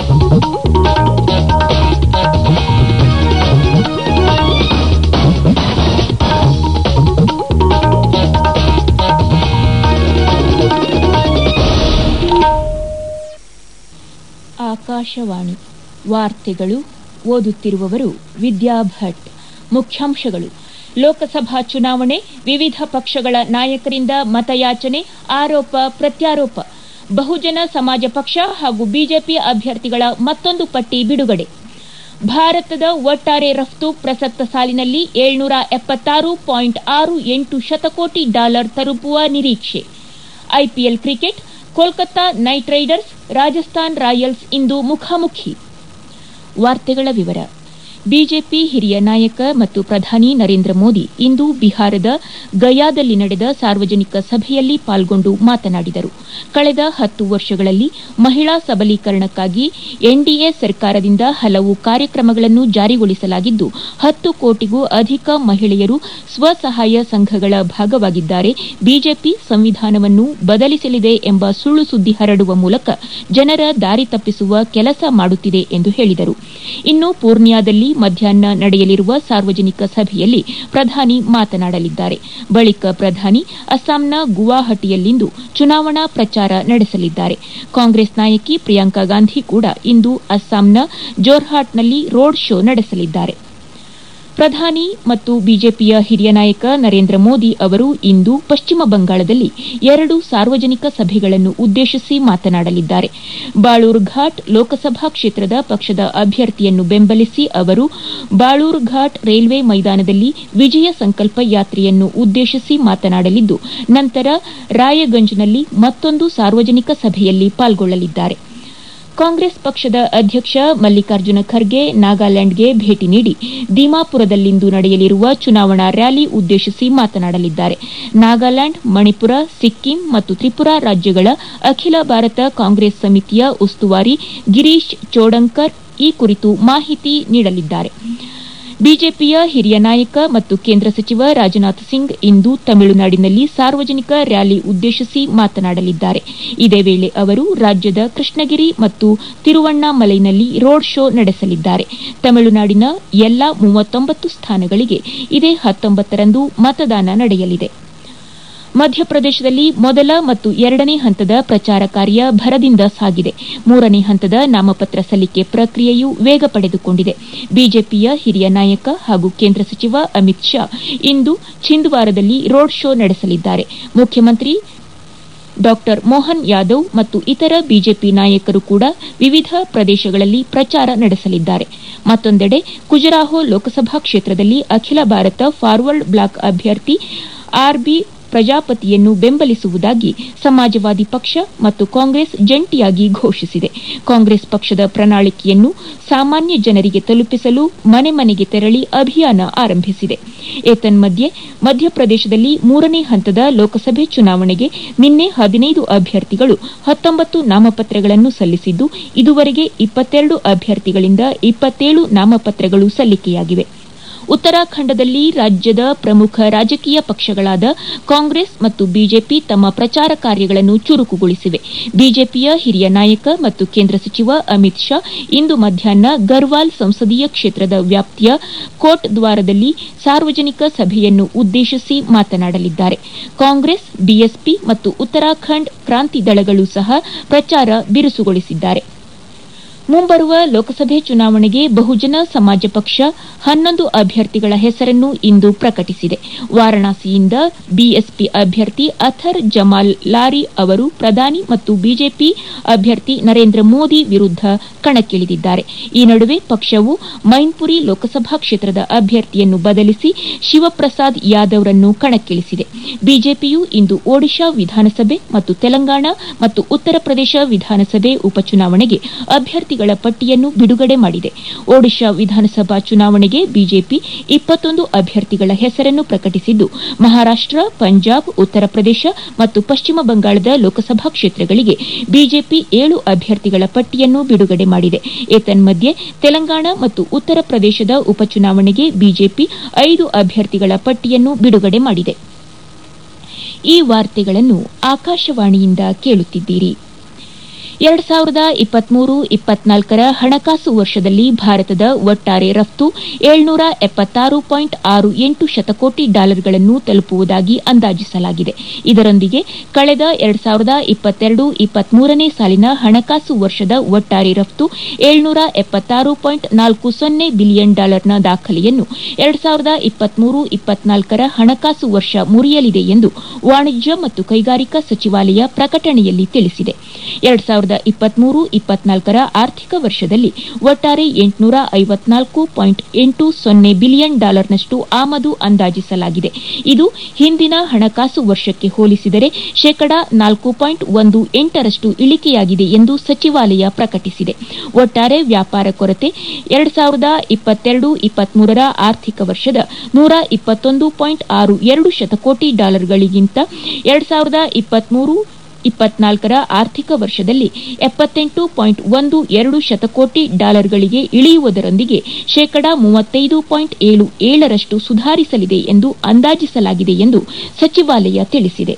ಆಕಾಶವಾಣಿ ವಾರ್ತೆಗಳು ಓದುತ್ತಿರುವವರು ವಿದ್ಯಾ ಭಟ್ ಮುಖ್ಯಾಂಶಗಳು ಲೋಕಸಭಾ ಚುನಾವಣೆ ವಿವಿಧ ಪಕ್ಷಗಳ ನಾಯಕರಿಂದ ಮತಯಾಚನೆ ಆರೋಪ ಪ್ರತ್ಯಾರೋಪ ಬಹುಜನ ಸಮಾಜ ಪಕ್ಷ ಹಾಗೂ ಬಿಜೆಪಿ ಅಭ್ಯರ್ಥಿಗಳ ಮತ್ತೊಂದು ಪಟ್ಟಿ ಬಿಡುಗಡೆ ಭಾರತದ ಒಟ್ಟಾರೆ ರಫ್ತು ಪ್ರಸಕ್ತ ಸಾಲಿನಲ್ಲಿ ಏಳ್ನೂರ ಎಪ್ಪತ್ತಾರು ಪಾಯಿಂಟ್ ಆರು ಎಂಟು ಶತಕೋಟಿ ಡಾಲರ್ ತಲುಪುವ ನಿರೀಕ್ಷೆ IPL cricket Kolkata Knight Riders Rajasthan Royals ಇಂದು ಮುಖಾಮುಖಿ ವಾರ್ತೆಗಳ ವಿವರ ಬಿಜೆಪಿ ಹಿರಿಯ ನಾಯಕ ಮತ್ತು ಪ್ರಧಾನಿ ನರೇಂದ್ರ ಮೋದಿ ಇಂದು ಬಿಹಾರದ ಗಯಾದಲ್ಲಿ ನಡೆದ ಸಾರ್ವಜನಿಕ ಸಭೆಯಲ್ಲಿ ಪಾಲ್ಗೊಂಡು ಮಾತನಾಡಿದರು ಕಳೆದ ಹತ್ತು ವರ್ಷಗಳಲ್ಲಿ ಮಹಿಳಾ ಸಬಲೀಕರಣಕ್ಕಾಗಿ ಎನ್ಡಿಎ ಸರ್ಕಾರದಿಂದ ಹಲವು ಕಾರ್ಯಕ್ರಮಗಳನ್ನು ಜಾರಿಗೊಳಿಸಲಾಗಿದ್ದು ಹತ್ತು ಕೋಟಿಗೂ ಅಧಿಕ ಮಹಿಳೆಯರು ಸ್ವಸಹಾಯ ಸಂಘಗಳ ಭಾಗವಾಗಿದ್ದಾರೆ ಬಿಜೆಪಿ ಸಂವಿಧಾನವನ್ನು ಬದಲಿಸಲಿದೆ ಎಂಬ ಸುಳ್ಳು ಸುದ್ದಿ ಹರಡುವ ಮೂಲಕ ಜನರ ದಾರಿ ತಪ್ಪಿಸುವ ಕೆಲಸ ಮಾಡುತ್ತಿದೆ ಎಂದು ಹೇಳಿದರು ಇನ್ನು ಪೂರ್ಣಿಯಾದಲ್ಲಿ ಮಧ್ಯಾಹ್ನ ನಡೆಯಲಿರುವ ಸಾರ್ವಜನಿಕ ಸಭೆಯಲ್ಲಿ ಪ್ರಧಾನಿ ಮಾತನಾಡಲಿದ್ದಾರೆ ಬಳಿಕ ಪ್ರಧಾನಿ ಅಸ್ಸಾಂನ ಗುವಾಹಟಿಯಲ್ಲಿಂದು ಚುನಾವಣಾ ಪ್ರಚಾರ ನಡೆಸಲಿದ್ದಾರೆ ಕಾಂಗ್ರೆಸ್ ನಾಯಕಿ ಪ್ರಿಯಾಂಕಾ ಗಾಂಧಿ ಕೂಡ ಇಂದು ಅಸ್ಸಾಂನ ಜೋರ್ಹಾಟ್ನಲ್ಲಿ ರೋಡ್ ಶೋ ನಡೆಸಲಿದ್ದಾರೆ ಪ್ರಧಾನಿ ಮತ್ತು ಬಿಜೆಪಿಯ ಹಿರಿಯ ನಾಯಕ ನರೇಂದ್ರ ಮೋದಿ ಅವರು ಇಂದು ಪಶ್ಚಿಮ ಬಂಗಾಳದಲ್ಲಿ ಎರಡು ಸಾರ್ವಜನಿಕ ಸಭೆಗಳನ್ನು ಉದ್ದೇಶಿಸಿ ಮಾತನಾಡಲಿದ್ದಾರೆ ಬಾಳೂರು ಘಾಟ್ ಲೋಕಸಭಾ ಕ್ಷೇತ್ರದ ಪಕ್ಷದ ಅಭ್ಯರ್ಥಿಯನ್ನು ಬೆಂಬಲಿಸಿ ಅವರು ಬಾಳೂರು ಘಾಟ್ ರೈಲ್ವೆ ಮೈದಾನದಲ್ಲಿ ವಿಜಯ ಸಂಕಲ್ಪ ಯಾತ್ರೆಯನ್ನು ಉದ್ದೇಶಿಸಿ ಮಾತನಾಡಲಿದ್ದು ನಂತರ ರಾಯಗಂಜ್ನಲ್ಲಿ ಮತ್ತೊಂದು ಸಾರ್ವಜನಿಕ ಸಭೆಯಲ್ಲಿ ಪಾಲ್ಗೊಳ್ಳಲಿದ್ದಾರೆ ಕಾಂಗ್ರೆಸ್ ಪಕ್ಷದ ಅಧ್ಯಕ್ಷ ಮಲ್ಲಿಕಾರ್ಜುನ ಖರ್ಗೆ ನಾಗಾಲ್ಯಾಂಡ್ಗೆ ಭೇಟಿ ನೀಡಿ ದಿಮಾಪುರದಲ್ಲಿಂದು ನಡೆಯಲಿರುವ ಚುನಾವಣಾ ರ್ಯಾಲಿ ಉದ್ದೇಶಿಸಿ ಮಾತನಾಡಲಿದ್ದಾರೆ ನಾಗಾಲ್ಯಾಂಡ್ ಮಣಿಪುರ ಸಿಕ್ಕಿಂ ಮತ್ತು ತ್ರಿಪುರಾ ರಾಜ್ಯಗಳ ಅಖಿಲ ಭಾರತ ಕಾಂಗ್ರೆಸ್ ಸಮಿತಿಯ ಉಸ್ತುವಾರಿ ಗಿರೀಶ್ ಚೋಡಂಕರ್ ಈ ಕುರಿತು ಮಾಹಿತಿ ನೀಡಲಿದ್ದಾರೆ ಬಿಜೆಪಿಯ ಹಿರಿಯ ನಾಯಕ ಮತ್ತು ಕೇಂದ್ರ ಸಚಿವ ರಾಜನಾಥ್ ಸಿಂಗ್ ಇಂದು ತಮಿಳುನಾಡಿನಲ್ಲಿ ಸಾರ್ವಜನಿಕ ರ್ಯಾಲಿ ಉದ್ದೇಶಿಸಿ ಮಾತನಾಡಲಿದ್ದಾರೆ ಇದೇ ವೇಳೆ ಅವರು ರಾಜ್ಯದ ಕೃಷ್ಣಗಿರಿ ಮತ್ತು ತಿರುವಣ್ಣಾಮಲೈನಲ್ಲಿ ರೋಡ್ ಶೋ ನಡೆಸಲಿದ್ದಾರೆ ತಮಿಳುನಾಡಿನ ಎಲ್ಲಾ ಮೂವತ್ತೊಂಬತ್ತು ಸ್ಥಾನಗಳಿಗೆ ಇದೇ ಹತ್ತೊಂಬತ್ತರಂದು ಮತದಾನ ನಡೆಯಲಿದೆ ಮಧ್ಯಪ್ರದೇಶದಲ್ಲಿ ಮೊದಲ ಮತ್ತು ಎರಡನೇ ಹಂತದ ಪ್ರಚಾರ ಕಾರ್ಯ ಭರದಿಂದ ಸಾಗಿದೆ ಮೂರನೇ ಹಂತದ ನಾಮಪತ್ರ ಸಲ್ಲಿಕೆ ಪ್ರಕ್ರಿಯೆಯು ವೇಗ ಪಡೆದುಕೊಂಡಿದೆ ಬಿಜೆಪಿಯ ಹಿರಿಯ ನಾಯಕ ಹಾಗೂ ಕೇಂದ್ರ ಸಚಿವ ಅಮಿತ್ ಶಾ ಇಂದು ಛಿಂದ್ವಾರದಲ್ಲಿ ರೋಡ್ ಶೋ ನಡೆಸಲಿದ್ದಾರೆ ಮುಖ್ಯಮಂತ್ರಿ ಡಾ ಮೋಹನ್ ಯಾದವ್ ಮತ್ತು ಇತರ ಬಿಜೆಪಿ ನಾಯಕರು ಕೂಡ ವಿವಿಧ ಪ್ರದೇಶಗಳಲ್ಲಿ ಪ್ರಚಾರ ನಡೆಸಲಿದ್ದಾರೆ ಮತ್ತೊಂದೆಡೆ ಖುಜರಾಹೋ ಲೋಕಸಭಾ ಕ್ಷೇತ್ರದಲ್ಲಿ ಅಖಿಲ ಭಾರತ ಫಾರ್ವರ್ಡ್ ಬ್ಲಾಕ್ ಅಭ್ಯರ್ಥಿ ಆರ್ಬಿ ಪ್ರಜಾಪತಿಯನ್ನು ಬೆಂಬಲಿಸುವುದಾಗಿ ಸಮಾಜವಾದಿ ಪಕ್ಷ ಮತ್ತು ಕಾಂಗ್ರೆಸ್ ಜಂಟಿಯಾಗಿ ಘೋಷಿಸಿದೆ ಕಾಂಗ್ರೆಸ್ ಪಕ್ಷದ ಪ್ರಣಾಳಿಕೆಯನ್ನು ಸಾಮಾನ್ಯ ಜನರಿಗೆ ತಲುಪಿಸಲು ಮನೆ ಮನೆಗೆ ತೆರಳಿ ಅಭಿಯಾನ ಆರಂಭಿಸಿದೆ ಏತನ್ಮಧ್ಯೆ ಮಧ್ಯಪ್ರದೇಶದಲ್ಲಿ ಮೂರನೇ ಹಂತದ ಲೋಕಸಭೆ ಚುನಾವಣೆಗೆ ನಿನ್ನೆ ಹದಿನೈದು ಅಭ್ಯರ್ಥಿಗಳು ಹತ್ತೊಂಬತ್ತು ನಾಮಪತ್ರಗಳನ್ನು ಸಲ್ಲಿಸಿದ್ದು ಇದುವರೆಗೆ ಇಪ್ಪತ್ತೆರಡು ಅಭ್ಯರ್ಥಿಗಳಿಂದ ಇಪ್ಪತ್ತೇಳು ನಾಮಪತ್ರಗಳು ಸಲ್ಲಿಕೆಯಾಗಿವೆ ಉತ್ತರಾಖಂಡದಲ್ಲಿ ರಾಜ್ಯದ ಪ್ರಮುಖ ರಾಜಕೀಯ ಪಕ್ಷಗಳಾದ ಕಾಂಗ್ರೆಸ್ ಮತ್ತು ಬಿಜೆಪಿ ತಮ್ಮ ಪ್ರಚಾರ ಕಾರ್ಯಗಳನ್ನು ಚುರುಕುಗೊಳಿಸಿವೆ ಬಿಜೆಪಿಯ ಹಿರಿಯ ನಾಯಕ ಮತ್ತು ಕೇಂದ್ರ ಸಚಿವ ಅಮಿತ್ ಶಾ ಇಂದು ಮಧ್ಯಾಹ್ನ ಗರ್ವಾಲ್ ಸಂಸದೀಯ ಕ್ಷೇತ್ರದ ವ್ಯಾಪ್ತಿಯ ಕೋಟ್ ದ್ವಾರದಲ್ಲಿ ಸಾರ್ವಜನಿಕ ಸಭೆಯನ್ನು ಉದ್ದೇಶಿಸಿ ಮಾತನಾಡಲಿದ್ದಾರೆ ಕಾಂಗ್ರೆಸ್ ಬಿಎಸ್ಪಿ ಮತ್ತು ಉತ್ತರಾಖಂಡ್ ಕ್ರಾಂತಿ ದಳಗಳು ಸಹ ಪ್ರಚಾರ ಬಿರುಸುಗೊಳಿಸಿದ್ದಾರೆ ಮುಂಬರುವ ಲೋಕಸಭೆ ಚುನಾವಣೆಗೆ ಬಹುಜನ ಸಮಾಜ ಪಕ್ಷ ಹನ್ನೊಂದು ಅಭ್ಯರ್ಥಿಗಳ ಹೆಸರನ್ನು ಇಂದು ಪ್ರಕಟಿಸಿದೆ ವಾರಾಣಸಿಯಿಂದ ಬಿಎಸ್ಪಿ ಅಭ್ಯರ್ಥಿ ಅಥರ್ ಜಮಾಲ್ ಲಾರಿ ಅವರು ಪ್ರಧಾನಿ ಮತ್ತು ಬಿಜೆಪಿ ಅಭ್ಯರ್ಥಿ ನರೇಂದ್ರ ಮೋದಿ ವಿರುದ್ದ ಕಣಕ್ಕಿಳಿದಿದ್ದಾರೆ ಈ ನಡುವೆ ಪಕ್ಷವು ಮೈನ್ಪುರಿ ಲೋಕಸಭಾ ಕ್ಷೇತ್ರದ ಅಭ್ಯರ್ಥಿಯನ್ನು ಬದಲಿಸಿ ಶಿವಪ್ರಸಾದ್ ಯಾದವ್ರನ್ನು ಕಣಕ್ಕಿಳಿಸಿದೆ ಬಿಜೆಪಿಯು ಇಂದು ಒಡಿಶಾ ವಿಧಾನಸಭೆ ಮತ್ತು ತೆಲಂಗಾಣ ಮತ್ತು ಉತ್ತರ ಪ್ರದೇಶ ವಿಧಾನಸಭೆ ಉಪಚುನಾವಣೆಗೆ ಅಭ್ಯರ್ಥಿ ಪಟ್ಟಿಯನ್ನು ಬಿಡುಗಡೆ ಮಾಡಿದೆ ಒಡಿಶಾ ವಿಧಾನಸಭಾ ಚುನಾವಣೆಗೆ ಬಿಜೆಪಿ ಇಪ್ಪತ್ತೊಂದು ಅಭ್ಯರ್ಥಿಗಳ ಹೆಸರನ್ನು ಪ್ರಕಟಿಸಿದ್ದು ಮಹಾರಾಷ್ಟ ಪಂಜಾಬ್ ಉತ್ತರ ಪ್ರದೇಶ ಮತ್ತು ಪಶ್ಚಿಮ ಬಂಗಾಳದ ಲೋಕಸಭಾ ಕ್ಷೇತ್ರಗಳಿಗೆ ಬಿಜೆಪಿ ಏಳು ಅಭ್ಯರ್ಥಿಗಳ ಪಟ್ಟಿಯನ್ನು ಬಿಡುಗಡೆ ಮಾಡಿದೆ ಏತನ್ಮಧ್ಯೆ ತೆಲಂಗಾಣ ಮತ್ತು ಉತ್ತರ ಪ್ರದೇಶದ ಉಪಚುನಾವಣೆಗೆ ಬಿಜೆಪಿ ಐದು ಅಭ್ಯರ್ಥಿಗಳ ಪಟ್ಟಿಯನ್ನು ಬಿಡುಗಡೆ ಮಾಡಿದೆ ಈ ವಾರ್ತೆಗಳನ್ನು ಆಕಾಶವಾಣಿಯಿಂದ ಕೇಳುತ್ತಿದ್ದೀರಿ ಎರಡ್ ಸಾವಿರದ ಇಪ್ಪತ್ಮೂರು ಇಪ್ಪತ್ನಾಲ್ಕರ ಹಣಕಾಸು ವರ್ಷದಲ್ಲಿ ಭಾರತದ ಒಟ್ಟಾರೆ ರಫ್ತು ಏಳ್ನೂರ ಎಪ್ಪತ್ತಾರು ಪಾಯಿಂಟ್ ಆರು ಎಂಟು ಶತಕೋಟಿ ಡಾಲರ್ಗಳನ್ನು ತಲುಪುವುದಾಗಿ ಅಂದಾಜಿಸಲಾಗಿದೆ ಇದರೊಂದಿಗೆ ಕಳೆದ ಎರಡ್ ಸಾವಿರದ ಇಪ್ಪತ್ತೆರಡು ಇಪ್ಪತ್ಮೂರನೇ ಸಾಲಿನ ಹಣಕಾಸು ವರ್ಷದ ಒಟ್ಟಾರೆ ರಫ್ತು ಏಳ್ನೂರ ಎಪ್ಪತ್ತಾರು ಪಾಯಿಂಟ್ ನಾಲ್ಕು ಸೊನ್ನೆ ಬಿಲಿಯನ್ ಡಾಲರ್ನ ದಾಖಲೆಯನ್ನು ಎರಡ್ ಸಾವಿರದ ಇಪ್ಪತ್ಮೂರು ಇಪ್ಪತ್ನಾಲ್ಕರ ಹಣಕಾಸು ವರ್ಷ ಮುರಿಯಲಿದೆ ಎಂದು ವಾಣಿಜ್ಯ ಮತ್ತು ಕೈಗಾರಿಕಾ ಸಚಿವಾಲಯ ಪ್ರಕಟಣೆಯಲ್ಲಿ ತಿಳಿಸಿದೆ ಎರಡ್ ಸಾವಿರದ ಇಪ್ಪತ್ಮೂರು ಇಪ್ಪತ್ನಾಲ್ಕರ ಆರ್ಥಿಕ ವರ್ಷದಲ್ಲಿ ಒಟ್ಟಾರೆ ಎಂಟುನೂರ ಐವತ್ನಾಲ್ಕು ಪಾಯಿಂಟ್ ಎಂಟು ಸೊನ್ನೆ ಬಿಲಿಯನ್ ಡಾಲರ್ನಷ್ಟು ಆಮದು ಅಂದಾಜಿಸಲಾಗಿದೆ ಇದು ಹಿಂದಿನ ಹಣಕಾಸು ವರ್ಷಕ್ಕೆ ಹೋಲಿಸಿದರೆ ಶೇಕಡಾ ನಾಲ್ಕು ಪಾಯಿಂಟ್ ಒಂದು ಎಂಟರಷ್ಟು ಇಳಿಕೆಯಾಗಿದೆ ಎಂದು ಸಚಿವಾಲಯ ಪ್ರಕಟಿಸಿದೆ ಒಟ್ಟಾರೆ ವ್ಯಾಪಾರ ಕೊರತೆ ಎರಡ್ ಸಾವಿರದ ಇಪ್ಪತ್ತೆರಡು ಇಪ್ಪತ್ಮೂರರ ಆರ್ಥಿಕ ವರ್ಷದ ನೂರ ಇಪ್ಪತ್ತೊಂದು ಪಾಯಿಂಟ್ ಆರು ಎರಡು ಶತಕೋಟಿ ಡಾಲರ್ಗಳಿಗಿಂತ ಎರಡ್ ಸಾವಿರದ ಇಪ್ಪತ್ಮೂರು ಇಪ್ಪತ್ನಾಲ್ಕರ ಆರ್ಥಿಕ ವರ್ಷದಲ್ಲಿ ಎಪ್ಪತ್ತೆಂಟು ಪಾಯಿಂಟ್ ಒಂದು ಎರಡು ಶತಕೋಟಿ ಡಾಲರ್ಗಳಿಗೆ ಇಳಿಯುವುದರೊಂದಿಗೆ ಶೇಕಡಾ ಮೂವತ್ತೈದು ಪಾಯಿಂಟ್ ಏಳು ಏಳರಷ್ಟು ಸುಧಾರಿಸಲಿದೆ ಎಂದು ಅಂದಾಜಿಸಲಾಗಿದೆ ಎಂದು ಸಚಿವಾಲಯ ತಿಳಿಸಿದೆ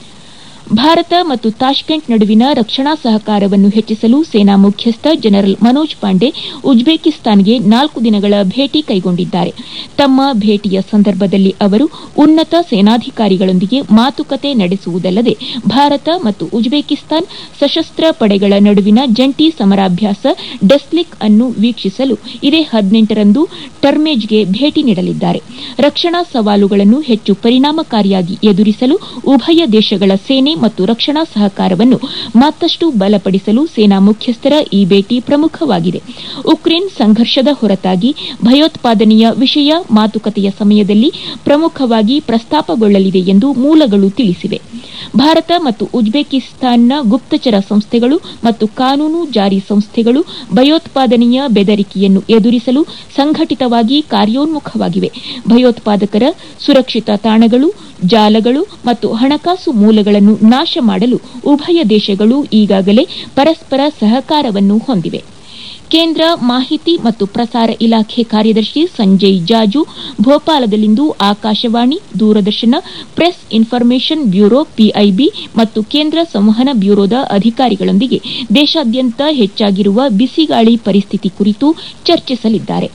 ಭಾರತ ಮತ್ತು ತಾಷ್ಕೆಂಟ್ ನಡುವಿನ ರಕ್ಷಣಾ ಸಹಕಾರವನ್ನು ಹೆಚ್ಚಿಸಲು ಸೇನಾ ಮುಖ್ಯಸ್ಥ ಜನರಲ್ ಮನೋಜ್ ಪಾಂಡೆ ಉಜ್ಬೇಕಿಸ್ತಾನ್ಗೆ ನಾಲ್ಕು ದಿನಗಳ ಭೇಟಿ ಕೈಗೊಂಡಿದ್ದಾರೆ ತಮ್ಮ ಭೇಟಿಯ ಸಂದರ್ಭದಲ್ಲಿ ಅವರು ಉನ್ನತ ಸೇನಾಧಿಕಾರಿಗಳೊಂದಿಗೆ ಮಾತುಕತೆ ನಡೆಸುವುದಲ್ಲದೆ ಭಾರತ ಮತ್ತು ಉಜ್ಬೇಕಿಸ್ತಾನ್ ಸಶಸ್ತ್ರ ಪಡೆಗಳ ನಡುವಿನ ಜಂಟಿ ಸಮರಾಭ್ಯಾಸ ಡೆಸ್ಲಿಕ್ ಅನ್ನು ವೀಕ್ಷಿಸಲು ಇದೇ ಹದಿನೆಂಟರಂದು ಟರ್ಮೇಜ್ಗೆ ಭೇಟಿ ನೀಡಲಿದ್ದಾರೆ ರಕ್ಷಣಾ ಸವಾಲುಗಳನ್ನು ಹೆಚ್ಚು ಪರಿಣಾಮಕಾರಿಯಾಗಿ ಎದುರಿಸಲು ಉಭಯ ದೇಶಗಳ ಸೇನೆ ಮತ್ತು ರಕ್ಷಣಾ ಸಹಕಾರವನ್ನು ಮತ್ತಷ್ಟು ಬಲಪಡಿಸಲು ಸೇನಾ ಮುಖ್ಯಸ್ಥರ ಈ ಭೇಟಿ ಪ್ರಮುಖವಾಗಿದೆ ಉಕ್ರೇನ್ ಸಂಘರ್ಷದ ಹೊರತಾಗಿ ಭಯೋತ್ಪಾದನೆಯ ವಿಷಯ ಮಾತುಕತೆಯ ಸಮಯದಲ್ಲಿ ಪ್ರಮುಖವಾಗಿ ಪ್ರಸ್ತಾಪಗೊಳ್ಳಲಿದೆ ಎಂದು ಮೂಲಗಳು ತಿಳಿಸಿವೆ ಭಾರತ ಮತ್ತು ಉಜ್ಬೇಕಿಸ್ತಾನ್ನ ಗುಪ್ತಚರ ಸಂಸ್ಥೆಗಳು ಮತ್ತು ಕಾನೂನು ಜಾರಿ ಸಂಸ್ಥೆಗಳು ಭಯೋತ್ಪಾದನೆಯ ಬೆದರಿಕೆಯನ್ನು ಎದುರಿಸಲು ಸಂಘಟಿತವಾಗಿ ಕಾರ್ಯೋನ್ಮುಖವಾಗಿವೆ ಭಯೋತ್ಪಾದಕರ ಸುರಕ್ಷಿತ ತಾಣಗಳು ಜಾಲಗಳು ಮತ್ತು ಹಣಕಾಸು ಮೂಲಗಳನ್ನು ನಾಶ ಮಾಡಲು ಉಭಯ ದೇಶಗಳು ಈಗಾಗಲೇ ಪರಸ್ಪರ ಸಹಕಾರವನ್ನು ಹೊಂದಿವೆ ಕೇಂದ್ರ ಮಾಹಿತಿ ಮತ್ತು ಪ್ರಸಾರ ಇಲಾಖೆ ಕಾರ್ಯದರ್ಶಿ ಸಂಜಯ್ ಜಾಜು ಭೋಪಾಲದಲ್ಲಿಂದು Akashvani Doordarshan press information bureau PIB ಮತ್ತು ಕೇಂದ್ರ ಸಂವಹನ ಬ್ಯೂರೋದ ಅಧಿಕಾರಿಗಳೊಂದಿಗೆ ದೇಶಾದ್ಯಂತ ಹೆಚ್ಚಾಗಿರುವ ಬಿಸಿಗಾಳಿ ಪರಿಸ್ಥಿತಿ ಕುರಿತು ಚರ್ಚಿಸಲಿದ್ದಾರೆ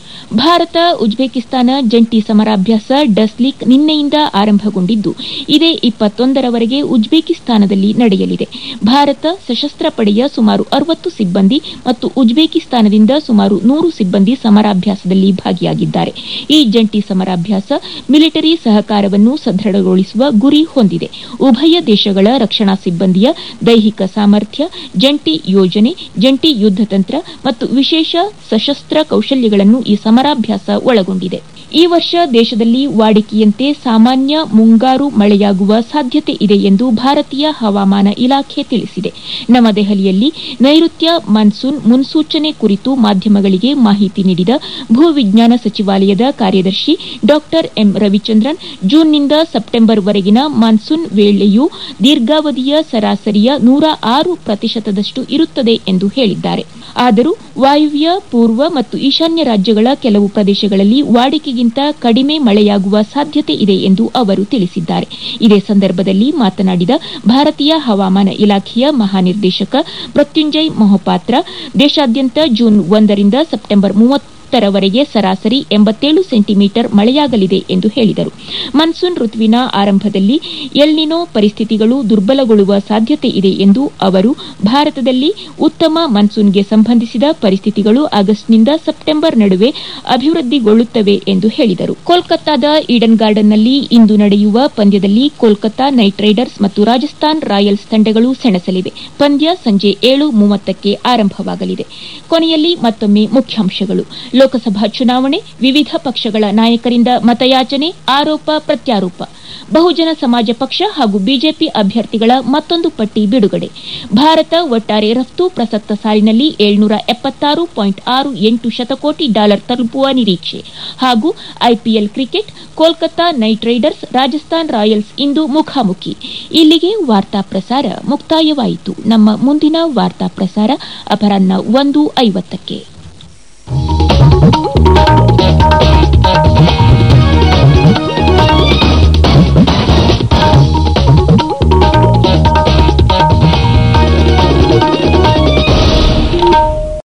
ಭಾರತ ಉಜ್ಬೇಕಿಸ್ತಾನ ಜಂಟಿ ಸಮರಾಭ್ಯಾಸ ಡಸ್ಲಿಕ್ ನಿನ್ನೆಯಿಂದ ಆರಂಭಗೊಂಡಿದ್ದು ಇದೇ ಇಪ್ಪತ್ತೊಂದರವರೆಗೆ ಉಜ್ಬೇಕಿಸ್ತಾನದಲ್ಲಿ ನಡೆಯಲಿದೆ ಭಾರತ ಸಶಸ್ತ್ರ ಪಡೆಯ ಸುಮಾರು ಅರವತ್ತು ಸಿಬ್ಬಂದಿ ಮತ್ತು ಉಜ್ಬೇಕಿಸ್ತಾನದಿಂದ ಸುಮಾರು ನೂರು ಸಿಬ್ಬಂದಿ ಸಮರಾಭ್ಯಾಸದಲ್ಲಿ ಭಾಗಿಯಾಗಿದ್ದಾರೆ ಈ ಜಂಟಿ ಸಮರಾಭ್ಯಾಸ ಮಿಲಿಟರಿ ಸಹಕಾರವನ್ನು ಸದೃಢಗೊಳಿಸುವ ಗುರಿ ಹೊಂದಿದೆ ಉಭಯ ದೇಶಗಳ ರಕ್ಷಣಾ ಸಿಬ್ಬಂದಿಯ ದೈಹಿಕ ಸಾಮರ್ಥ್ಯ ಜಂಟಿ ಯೋಜನೆ ಜಂಟಿ ಯುದ್ದ ತಂತ್ರ ಮತ್ತು ವಿಶೇಷ ಸಶಸ್ತ್ರ ಕೌಶಲ್ಯಗಳನ್ನು ಈ ಸಮರಾಭ್ಯಾಸ ಒಳಗೊಂಡಿದೆ ಈ ವರ್ಷ ದೇಶದಲ್ಲಿ ವಾಡಿಕೆಯಂತೆ ಸಾಮಾನ್ಯ ಮುಂಗಾರು ಮಳೆಯಾಗುವ ಸಾಧ್ಯತೆ ಇದೆ ಎಂದು ಭಾರತೀಯ ಹವಾಮಾನ ಇಲಾಖೆ ತಿಳಿಸಿದೆ ನವದೆಹಲಿಯಲ್ಲಿ ನೈಋತ್ಯ ಮಾನ್ಸೂನ್ ಮುನ್ಸೂಚನೆ ಕುರಿತು ಮಾಧ್ಯಮಗಳಿಗೆ ಮಾಹಿತಿ ನೀಡಿದ ಭೂವಿಜ್ಞಾನ ಸಚಿವಾಲಯದ ಕಾರ್ಯದರ್ಶಿ ಡಾ ಎಂ ರವಿಚಂದ್ರನ್ ಜೂನ್ನಿಂದ ಸೆಪ್ಟೆಂಬರ್ವರೆಗಿನ ಮಾನ್ಸೂನ್ ವೇಳೆಯು ದೀರ್ಘಾವಧಿಯ ಸರಾಸರಿಯ ನೂರ ಆರು ಪ್ರತಿಶತದಷ್ಟು ಇರುತ್ತದೆ ಎಂದು ಹೇಳಿದ್ದಾರೆ ಆದರೂ ವಾಯುವ್ಯ ಪೂರ್ವ ಮತ್ತು ಈಶಾನ್ಯ ರಾಜ್ಯಗಳ ಕೆಲವು ಪ್ರದೇಶಗಳಲ್ಲಿ ವಾಡಿಕೆಗಿಂತ ಕಡಿಮೆ ಮಳೆಯಾಗುವ ಸಾಧ್ಯತೆ ಇದೆ ಎಂದು ಅವರು ತಿಳಿಸಿದ್ದಾರೆ ಇದೇ ಸಂದರ್ಭದಲ್ಲಿ ಮಾತನಾಡಿದ ಭಾರತೀಯ ಹವಾಮಾನ ಇಲಾಖೆಯ ಮಹಾನಿರ್ದೇಶಕ ಮೃತ್ಯುಂಜಯ್ ಮೊಹಪಾತ್ರ ದೇಶಾದ್ಯಂತ ಜೂನ್ ಒಂದರಿಂದ ಸೆಪ್ಟೆಂಬರ್ ಮೂವತ್ತರವರೆಗೆ ಸರಾಸರಿ ಎಂಬತ್ತೇಳು ಸೆಂಟಿಮೀಟರ್ ಮಳೆಯಾಗಲಿದೆ ಎಂದು ಹೇಳಿದರು ಮನ್ಸೂನ್ ಋತುವಿನ ಆರಂಭದಲ್ಲಿ ಎಲ್ನಿನೋ ಪರಿಸ್ಥಿತಿಗಳು ದುರ್ಬಲಗೊಳ್ಳುವ ಸಾಧ್ಯತೆ ಇದೆ ಎಂದು ಅವರು ಭಾರತದಲ್ಲಿ ಉತ್ತಮ ಮನ್ಸೂನ್ಗೆ ಸಂಬಂಧಿಸಿದ ಪರಿಸ್ಥಿತಿಗಳು ಆಗಸ್ಟ್ನಿಂದ ಸೆಪ್ಟೆಂಬರ್ ನಡುವೆ ಅಭಿವೃದ್ಧಿಗೊಳ್ಳುತ್ತವೆ ಎಂದು ಹೇಳಿದರು ಕೋಲ್ಕತ್ತಾದ ಈಡನ್ ಗಾರ್ಡನ್ನಲ್ಲಿ ಇಂದು ನಡೆಯುವ ಪಂದ್ಯದಲ್ಲಿ ಕೋಲ್ಕತಾ ನೈಟ್ ರೈಡರ್ಸ್ ಮತ್ತು ರಾಜಸ್ಥಾನ್ ರಾಯಲ್ಸ್ ತಂಡಗಳು ಸೆಣಸಲಿವೆ ಪಂದ್ಯ ಸಂಜೆ ಏಳು ಮೂವತ್ತಕ್ಕೆ ಆರಂಭವಾಗಲಿದೆ ಕೊನೆಯಲ್ಲಿ ಮತ್ತೊಮ್ಮೆ ಮುಖ್ಯಾಂಶಗಳು ಲೋಕಸಭಾ ಚುನಾವಣೆ ವಿವಿಧ ಪಕ್ಷಗಳ ನಾಯಕರಿಂದ ಮತಯಾಚನೆ ಆರೋಪ ಪ್ರತ್ಯಾರೋಪ ಬಹುಜನ ಸಮಾಜ ಪಕ್ಷ ಹಾಗೂ ಬಿಜೆಪಿ ಅಭ್ಯರ್ಥಿಗಳ ಮತ್ತೊಂದು ಪಟ್ಟಿ ಬಿಡುಗಡೆ ಭಾರತ ಒಟ್ಟಾರೆ ರಫ್ತು ಪ್ರಸಕ್ತ ಸಾಲಿನಲ್ಲಿ ಏಳ್ನೂರ ಎಪ್ಪತ್ತಾರು ಪಾಯಿಂಟ್ ಆರು ಎಂಟು ಶತಕೋಟಿ ಡಾಲರ್ ತಲುಪುವ ನಿರೀಕ್ಷೆ ಹಾಗೂ IPL cricket Kolkata Knight Riders Rajasthan Royals ಇಂದು ಮುಖಾಮುಖಿ ಇಲ್ಲಿಗೆ ವಾರ್ತಾ ಪ್ರಸಾರ ಮುಕ್ತಾಯವಾಯಿತು ನಮ್ಮ ಮುಂದಿನ ವಾರ್ತಾ ಪ್ರಸಾರ ಅಪರಾಹ್ನ ಒಂದು ಐವತ್ತಕ್ಕೆ